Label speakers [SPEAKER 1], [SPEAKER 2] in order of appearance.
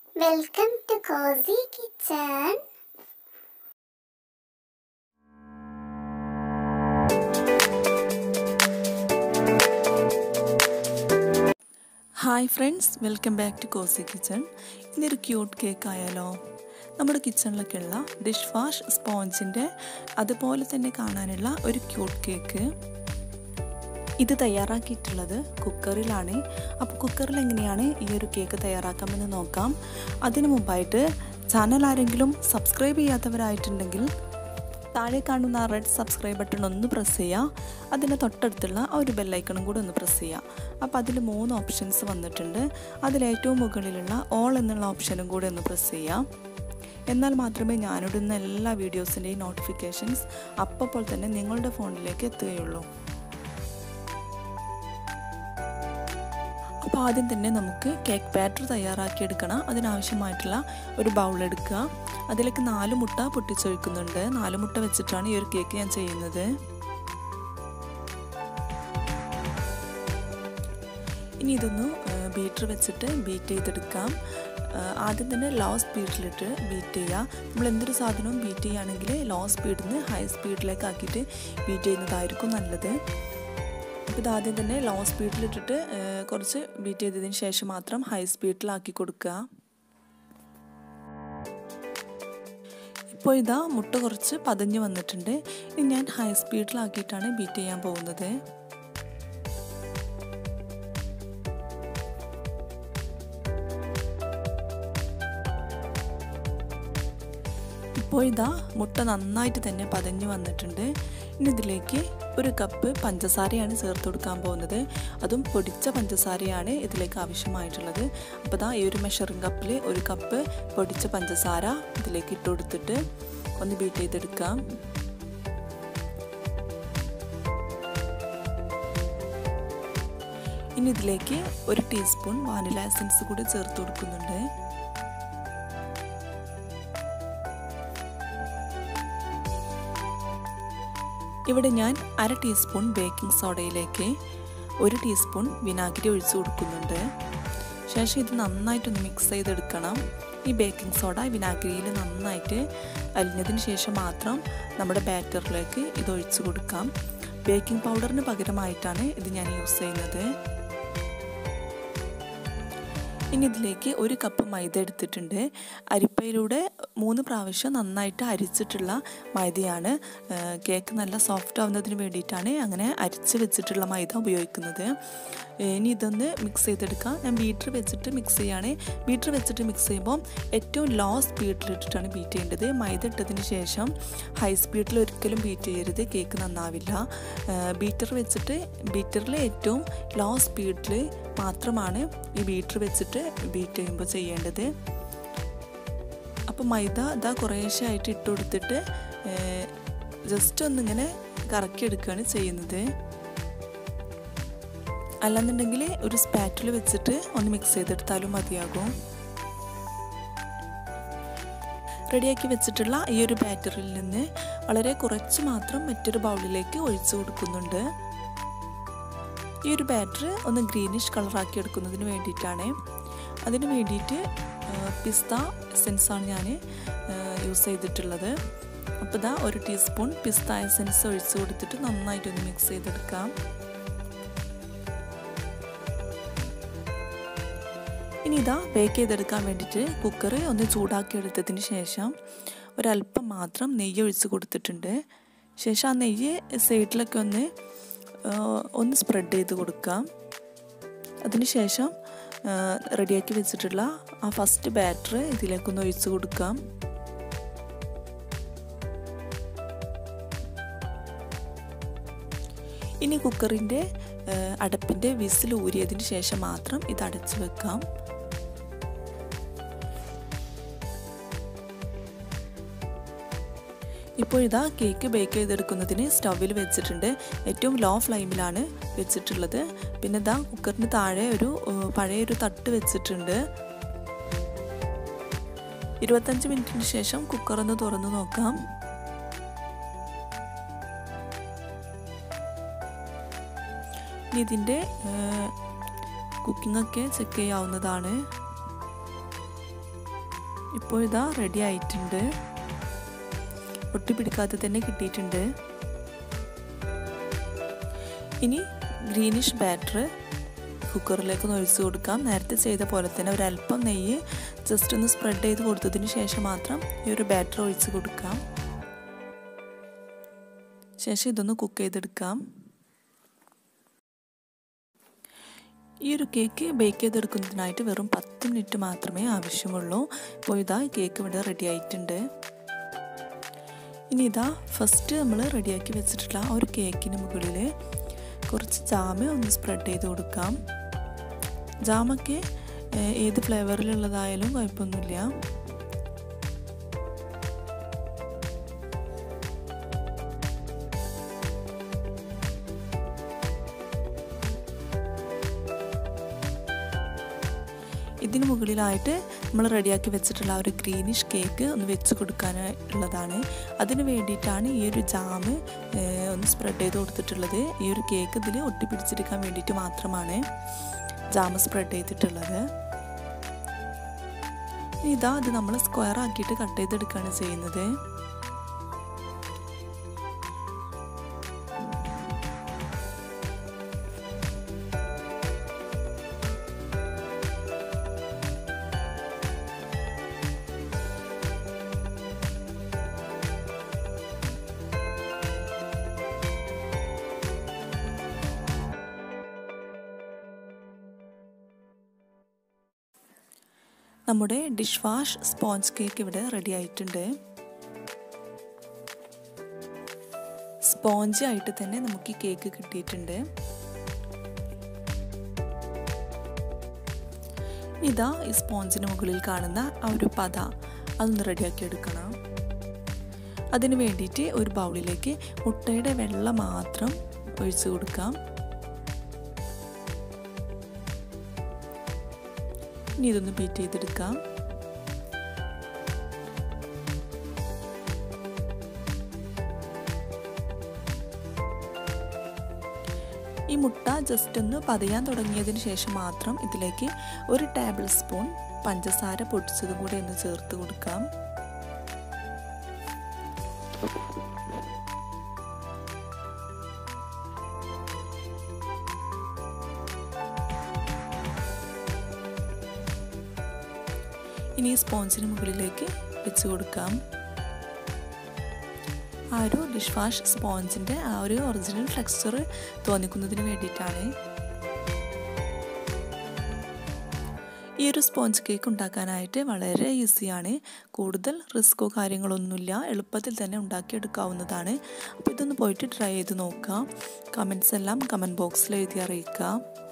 [SPEAKER 1] Welcome to Cozy Kitchen.
[SPEAKER 2] Hi friends welcome back to cozy kitchen ഇതൊരു cute cake ആയാലോ നമ്മുടെ കിച്ചണിലൊക്കെയുള്ള dish wash സ്പോഞ്ചിൻ്റെ അതുപോലെ തന്നെ കാണാനുള്ള ഒരു ക്യൂട്ട് കേക്ക് ഇത് തയ്യാറാക്കിയിട്ടുള്ളത് കുക്കറിലാണ് അപ്പോൾ കുക്കറിൽ എങ്ങനെയാണ് ഈ ഒരു കേക്ക് തയ്യാറാക്കാമെന്ന് നോക്കാം അതിനു മുമ്പായിട്ട് ചാനൽ ആരെങ്കിലും സബ്സ്ക്രൈബ് ചെയ്യാത്തവരായിട്ടുണ്ടെങ്കിൽ താഴെ കാണുന്ന ആ റെഡ് സബ്സ്ക്രൈബ് ബട്ടൺ ഒന്ന് പ്രസ് ചെയ്യുക അതിന് തൊട്ടടുത്തുള്ള ആ ഒരു ബെല്ലൈക്കണും കൂടി ഒന്ന് പ്രസ് ചെയ്യുക അപ്പോൾ അതിൽ മൂന്ന് ഓപ്ഷൻസ് വന്നിട്ടുണ്ട് അതിൽ ഏറ്റവും മുകളിലുള്ള ഓൾ എന്നുള്ള ഓപ്ഷനും കൂടി ഒന്ന് പ്രസ് ചെയ്യാം എന്നാൽ മാത്രമേ ഞാനിടുന്ന എല്ലാ വീഡിയോസിൻ്റെയും നോട്ടിഫിക്കേഷൻസ് അപ്പോൾ തന്നെ നിങ്ങളുടെ ഫോണിലേക്ക് എത്തുകയുള്ളൂ അപ്പോൾ ആദ്യം തന്നെ നമുക്ക് കേക്ക് ബാറ്റർ തയ്യാറാക്കിയെടുക്കണം അതിനാവശ്യമായിട്ടുള്ള ഒരു ബൗൾ എടുക്കുക അതിലേക്ക് നാല് മുട്ട പൊട്ടിച്ചൊഴിക്കുന്നുണ്ട് നാല് മുട്ട വെച്ചിട്ടാണ് ഈ ഒരു കേക്ക് ഞാൻ ചെയ്യുന്നത് ഇനി ഇതൊന്ന് ബീറ്റർ വെച്ചിട്ട് ബീറ്റ് ചെയ്തെടുക്കാം ആദ്യം തന്നെ ലോ സ്പീഡിലിട്ട് ബീറ്റ് ചെയ്യുക നമ്മൾ എന്തൊരു സാധനവും ബീറ്റ് ചെയ്യുകയാണെങ്കിൽ ലോ സ്പീഡിൽ നിന്ന് ഹൈ സ്പീഡിലേക്ക് ആക്കിയിട്ട് ബീറ്റ് ചെയ്യുന്നതായിരിക്കും നല്ലത് അപ്പോൾ ഇത് ആദ്യം തന്നെ ലോ സ്പീഡിലിട്ടിട്ട് കുറച്ച് ബീറ്റ് ചെയ്തതിന് ശേഷം മാത്രം ഹൈ സ്പീഡിലാക്കി കൊടുക്കുക ഇപ്പോൾ ഇതാ മുട്ട കുറച്ച് പതഞ്ഞ് വന്നിട്ടുണ്ട് ഇനി ഞാൻ ഹൈ സ്പീഡിലാക്കിയിട്ടാണ് ബീറ്റ് ചെയ്യാൻ പോകുന്നത് ഇപ്പോൾ ഇതാ മുട്ട നന്നായിട്ട് തന്നെ പതഞ്ഞു വന്നിട്ടുണ്ട് ഇനി ഇതിലേക്ക് ഒരു കപ്പ് പഞ്ചസാരയാണ് ചേർത്ത് കൊടുക്കാൻ പോകുന്നത് അതും പൊടിച്ച പഞ്ചസാരയാണ് ഇതിലേക്ക് ആവശ്യമായിട്ടുള്ളത് അപ്പോൾ ഇതാ ഈ ഒരു മെഷറിംഗ് കപ്പിൽ ഒരു കപ്പ് പൊടിച്ച പഞ്ചസാര ഇതിലേക്ക് ഇട്ട് കൊടുത്തിട്ട് ഒന്ന് ബീറ്റ് ചെയ്തെടുക്കാം ഇനി ഇതിലേക്ക് ഒരു ടീസ്പൂൺ വാനില എസൻസ് കൂടി ചേർത്ത് കൊടുക്കുന്നുണ്ട് ഇവിടെ ഞാൻ അര ടീസ്പൂൺ ബേക്കിംഗ് സോഡയിലേക്ക് ഒരു ടീസ്പൂൺ വിനാഗിരി ഒഴിച്ചു കൊടുക്കുന്നുണ്ട് ശേഷം ഇത് നന്നായിട്ടൊന്ന് മിക്സ് ചെയ്തെടുക്കണം ഈ ബേക്കിംഗ് സോഡ വിനാഗിരിയിൽ നന്നായിട്ട് അലിഞ്ഞതിന് ശേഷം മാത്രം നമ്മുടെ ബാറ്ററിലേക്ക് ഇത് ഒഴിച്ചു കൊടുക്കാം ബേക്കിംഗ് പൗഡറിന് പകരമായിട്ടാണ് ഇത് ഞാൻ യൂസ് ചെയ്യുന്നത് ഇനി ഇതിലേക്ക് ഒരു കപ്പ് മൈദ എടുത്തിട്ടുണ്ട് അരിപ്പയിലൂടെ മൂന്ന് പ്രാവശ്യം നന്നായിട്ട് അരിച്ചിട്ടുള്ള മൈദയാണ് കേക്ക് നല്ല സോഫ്റ്റ് ആവുന്നതിന് വേണ്ടിയിട്ടാണ് അങ്ങനെ അരിച്ച് വെച്ചിട്ടുള്ള മൈദ ഉപയോഗിക്കുന്നത് ഇനി ഇതൊന്ന് മിക്സ് ചെയ്തെടുക്കാം ഞാൻ ബീറ്റർ വെച്ചിട്ട് മിക്സ് ചെയ്യുകയാണ് ബീറ്റർ വെച്ചിട്ട് മിക്സ് ചെയ്യുമ്പോൾ ഏറ്റവും ലോ സ്പീഡിലിട്ടിട്ടാണ് ബീറ്റ് ചെയ്യേണ്ടത് മൈദ ഇട്ടതിന് ശേഷം ഹൈ സ്പീഡിൽ ഒരിക്കലും ബീറ്റ് ചെയ്യരുത് കേക്ക് നന്നാവില്ല ബീറ്റർ വെച്ചിട്ട് ബീറ്ററിൽ ഏറ്റവും ലോ സ്പീഡിൽ മാത്രമാണ് ഈ ബീറ്റർ വെച്ചിട്ട് ബീറ്റ് ചെയ്യുമ്പോൾ ചെയ്യേണ്ടത് അപ്പോൾ മൈദ ഇതാ കുറേശ്ശെ ആയിട്ട് ഇട്ട് കൊടുത്തിട്ട് ജസ്റ്റ് ഒന്നിങ്ങനെ കറക്കി എടുക്കുകയാണ് ചെയ്യുന്നത് അല്ലെന്നുണ്ടെങ്കിൽ ഒരു സ്പാറ്റിൽ വെച്ചിട്ട് ഒന്ന് മിക്സ് ചെയ്തെടുത്താലും മതിയാകും റെഡിയാക്കി വെച്ചിട്ടുള്ള ഈ ഒരു ബാറ്ററിൽ നിന്ന് വളരെ കുറച്ച് മാത്രം മറ്റൊരു ബൗളിലേക്ക് ഒഴിച്ചു കൊടുക്കുന്നുണ്ട് ഈ ഒരു ബാറ്റർ ഒന്ന് ഗ്രീനിഷ് കളറാക്കി എടുക്കുന്നതിന് വേണ്ടിയിട്ടാണ് അതിന് വേണ്ടിയിട്ട് പിസ്ത എസൻസാണ് ഞാൻ യൂസ് ചെയ്തിട്ടുള്ളത് അപ്പോൾ ഇതാ ഒരു ടീസ്പൂൺ പിസ്ത എസൻസ് ഒഴിച്ചു കൊടുത്തിട്ട് നന്നായിട്ടൊന്ന് മിക്സ് ചെയ്തെടുക്കാം ഇനി ഇതാ ബേക്ക് ചെയ്തെടുക്കാൻ വേണ്ടിയിട്ട് കുക്കർ ഒന്ന് ചൂടാക്കി എടുത്തതിന് ശേഷം ഒരല്പം മാത്രം നെയ്യ് ഒഴിച്ച് കൊടുത്തിട്ടുണ്ട് ശേഷം ആ നെയ്യ് സൈഡിലൊക്കെ ഒന്ന് ഒന്ന് സ്പ്രെഡ് ചെയ്ത് കൊടുക്കാം അതിനുശേഷം റെഡിയാക്കി വെച്ചിട്ടുള്ള ആ ഫസ്റ്റ് ബാറ്റർ ഇതിലേക്കൊന്ന് ഒഴിച്ച് കൊടുക്കാം ഇനി കുക്കറിൻ്റെ അടപ്പിൻ്റെ വിസിൽ ഊരിയതിന് ശേഷം മാത്രം ഇത് അടച്ചു വെക്കാം ഇപ്പോൾ ഇതാ കേക്ക് ബേക്ക് ചെയ്തെടുക്കുന്നതിന് സ്റ്റൗവിൽ വെച്ചിട്ടുണ്ട് ഏറ്റവും ലോ ഫ്ലെയിമിലാണ് വെച്ചിട്ടുള്ളത് പിന്നെ ഇതാ കുക്കറിന് താഴെ ഒരു പഴയൊരു തട്ട് വെച്ചിട്ടുണ്ട് ഇരുപത്തഞ്ച് മിനിറ്റിന് ശേഷം കുക്കർ ഒന്ന് തുറന്നു നോക്കാം ഇനി ഇതിൻ്റെ കുക്കിംഗ് ഒക്കെ ചെക്ക് ചെയ്യാവുന്നതാണ് ഇപ്പോൾ ഇതാ റെഡി ആയിട്ടുണ്ട് ഒട്ടി പിടിക്കാതെ തന്നെ കിട്ടിയിട്ടുണ്ട് ഇനി ഗ്രീനിഷ് ബാറ്റർ കുക്കറിലേക്ക് ഒന്ന് ഒഴിച്ച് കൊടുക്കാം നേരത്തെ ചെയ്ത പോലെ തന്നെ ഒരല്പം നെയ്യ് ജസ്റ്റ് ഒന്ന് സ്പ്രെഡ് ചെയ്ത് കൊടുത്തതിന് ശേഷം മാത്രം ഈ ഒരു ബാറ്റർ ഒഴിച്ച് കൊടുക്കാം ശേഷം ഇതൊന്ന് കുക്ക് ചെയ്തെടുക്കാം ഈ ഒരു കേക്ക് ബേക്ക് ചെയ്തെടുക്കുന്നതിനായിട്ട് വെറും പത്ത് മിനിറ്റ് മാത്രമേ ആവശ്യമുള്ളൂ ഇപ്പോൾ ഇതാ കേക്ക് ഇവിടെ റെഡി ആയിട്ടുണ്ട് ഇനി ഇതാ ഫസ്റ്റ് നമ്മൾ റെഡിയാക്കി വെച്ചിട്ടുള്ള ആ ഒരു കേക്കിന് മുകളിൽ കുറച്ച് ജാമ് ഒന്ന് സ്പ്രെഡ് ചെയ്ത് കൊടുക്കാം ജാമൊക്കെ ഏത് ഫ്ലേവറിലുള്ളതായാലും കുഴപ്പമൊന്നുമില്ല ഇതിന് മുകളിലായിട്ട് നമ്മൾ റെഡിയാക്കി വെച്ചിട്ടുള്ള ഒരു ഗ്രീനിഷ് കേക്ക് ഒന്ന് വെച്ച് കൊടുക്കാനുള്ളതാണ് അതിന് വേണ്ടിയിട്ടാണ് ഈ ഒരു ജാമ് ഒന്ന് സ്പ്രെഡ് ചെയ്ത് കൊടുത്തിട്ടുള്ളത് ഈ ഒരു കേക്ക് ഇതിൽ ഒട്ടിപ്പിടിച്ചെടുക്കാൻ വേണ്ടിയിട്ട് മാത്രമാണ് ജാമ് സ്പ്രെഡ് ചെയ്തിട്ടുള്ളത് ഇതാ അത് നമ്മൾ സ്ക്വയർ ആക്കിയിട്ട് കട്ട് ചെയ്തെടുക്കുകയാണ് ചെയ്യുന്നത് നമ്മുടെ ഡിഷ് വാഷ് സ്പോഞ്ച് കേക്ക് ഇവിടെ റെഡി ആയിട്ടുണ്ട് സ്പോഞ്ച് ആയിട്ട് തന്നെ നമുക്ക് ഈ കേക്ക് കിട്ടിയിട്ടുണ്ട് ഇതാ ഈ സ്പോഞ്ചിന് മുകളിൽ കാണുന്ന ആ ഒരു പത അതൊന്ന് റെഡിയാക്കി എടുക്കണം അതിന് വേണ്ടിയിട്ട് ഒരു ബൗളിലേക്ക് മുട്ടയുടെ വെള്ളം മാത്രം ഒഴിച്ചു കൊടുക്കാം ഇനി ഇതൊന്ന് ബീറ്റ് ചെയ്തെടുക്കാം ഈ മുട്ട ജസ്റ്റ് ഒന്ന് പതയാൻ തുടങ്ങിയതിന് ശേഷം മാത്രം ഇതിലേക്ക് ഒരു ടേബിൾ സ്പൂൺ പഞ്ചസാര പൊടിച്ചതും കൂടെ ഒന്ന് ചേർത്ത് കൊടുക്കാം ഇനി സ്പോഞ്ചിന് മുകളിലേക്ക് വെച്ച് കൊടുക്കാം ആ ഒരു ഡിഷ് വാഷ് സ്പോഞ്ചിൻ്റെ ആ ഒരു ഒറിജിനൽ ടെക്സ്ചർ തോന്നിക്കുന്നതിന് വേണ്ടിയിട്ടാണ് ഈ ഒരു സ്പോഞ്ച് കേക്ക് ഉണ്ടാക്കാനായിട്ട് വളരെ ഈസിയാണ് കൂടുതൽ റിസ്ക്കോ കാര്യങ്ങളൊന്നുമില്ല എളുപ്പത്തിൽ തന്നെ ഉണ്ടാക്കിയെടുക്കാവുന്നതാണ് അപ്പോൾ ഇതൊന്ന് പോയിട്ട് ട്രൈ ചെയ്ത് നോക്കാം കമൻസ് എല്ലാം കമൻറ്റ് ബോക്സിൽ എഴുതി അറിയിക്കാം